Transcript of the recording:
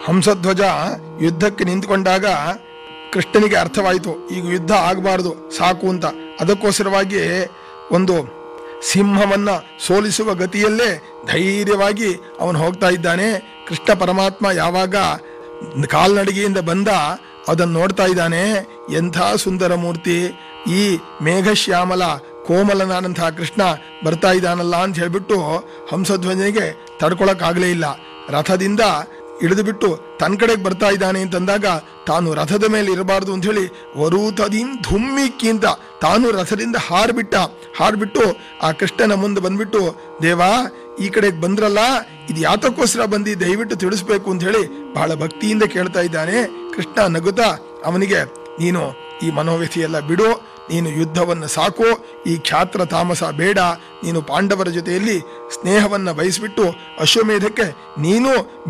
ಹಂಸಧ್ವಜ ಯುದ್ಧಕ್ಕೆ ನಿಂತ್ಕೊಂಡಾಗ ಕೃಷ್ಣನಿಗೆ ಅರ್ಥವಾಯಿತು ಈಗ ಯುದ್ಧ ಆಗಬಾರ್ದು ಸಾಕು ಅಂತ ಅದಕ್ಕೋಸ್ಕರವಾಗಿ ಒಂದು ಸಿಂಹವನ್ನ ಸೋಲಿಸುವ ಗತಿಯಲ್ಲೇ ಧೈರ್ಯವಾಗಿ ಅವನು ಹೋಗ್ತಾ ಇದ್ದಾನೆ ಕೃಷ್ಣ ಪರಮಾತ್ಮ ಯಾವಾಗ ಕಾಲ್ನಡಿಗೆಯಿಂದ ಬಂದ ಅದನ್ನು ನೋಡ್ತಾ ಇದ್ದಾನೆ ಎಂಥ ಸುಂದರ ಮೂರ್ತಿ ಈ ಮೇಘಶ್ಯಾಮಲ ಕೋಮಲನಾದಂತಹ ಕೃಷ್ಣ ಬರ್ತಾ ಇದ್ದಾನಲ್ಲ ಅಂತ ಹೇಳ್ಬಿಟ್ಟು ಹಂಸಧ್ವಜನಿಗೆ ತಡ್ಕೊಳಕ್ಕಾಗಲೇ ಇಲ್ಲ ರಥದಿಂದ ಇಳಿದು ಬಿಟ್ಟು ತನ್ನ ಕಡೆಗೆ ಬರ್ತಾ ಇದ್ದಾನೆ ಅಂತಂದಾಗ ತಾನು ರಥದ ಮೇಲೆ ಇರಬಾರ್ದು ಅಂತ ಹೇಳಿ ವರೂತದಿನ್ ಧುಮ್ಮಿಕ್ಕಿಂತ ತಾನು ರಥದಿಂದ ಹಾರ್ಬಿಟ್ಟ ಹಾರ್ಬಿಟ್ಟು ಆ ಕೃಷ್ಣನ ಮುಂದೆ ಬಂದ್ಬಿಟ್ಟು ದೇವಾ ಈ ಕಡೆಗೆ ಬಂದ್ರಲ್ಲ ಇದು ಯಾತಕ್ಕೋಸ್ಕರ ಬಂದು ದಯವಿಟ್ಟು ತಿಳಿಸ್ಬೇಕು ಅಂತ ಹೇಳಿ ಬಹಳ ಭಕ್ತಿಯಿಂದ ಕೇಳ್ತಾ ಇದ್ದಾನೆ ಕೃಷ್ಣ ನಗುತ್ತಾ ಅವನಿಗೆ ನೀನು ಈ ಮನೋವ್ಯಥೆಯೆಲ್ಲ ಬಿಡು ನೀನು ಯುದ್ಧವನ್ನು ಸಾಕು ಈ ಕ್ಷಾತ್ರ ತಾಮಸ ಬೇಡ ನೀನು ಪಾಂಡವರ ಜೊತೆಯಲ್ಲಿ ಸ್ನೇಹವನ್ನು ಬಯಸ್ಬಿಟ್ಟು ಅಶ್ವಮೇಧಕ್ಕೆ ನೀನು